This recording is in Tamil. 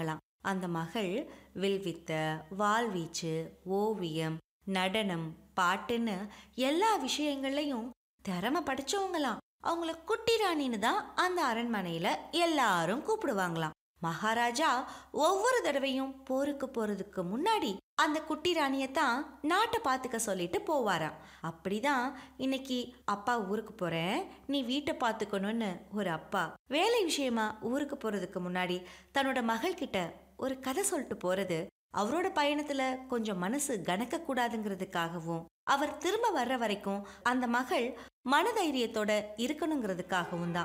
இருப்பாங்களாம் அந்த மகள் வில்வித்த வாள்வீச்சு ஓவியம் நடனம் பாட்டுன்னு எல்லா விஷயங்கள்லையும் திறமை படிச்சவங்களாம் அவங்கள குட்டி ராணின்னு தான் அந்த அரண்மனையில எல்லாரும் கூப்பிடுவாங்களாம் மகாராஜா ஒவ்வொரு தடவையும் போருக்கு போறதுக்கு முன்னாடி அந்த குட்டி ராணியத்தான் நாட்டை பார்த்துக்க சொல்லிட்டு போவாராம் அப்படிதான் இன்னைக்கு அப்பா ஊருக்கு போறேன் நீ வீட்டை பார்த்துக்கணும்னு ஒரு அப்பா வேலை விஷயமா ஊருக்கு போறதுக்கு முன்னாடி தன்னோட மகள் கிட்ட ஒரு கதை சொல்லிட்டு போறது அவரோட பயணத்துல கொஞ்சம் மனசு கனக்க கூடாதுங்கிறதுக்காகவும் அவர் திரும்ப வர்ற வரைக்கும் அந்த மகள் மனதைரியத்தோட இருக்கணுங்கிறதுக்காகவும் தான்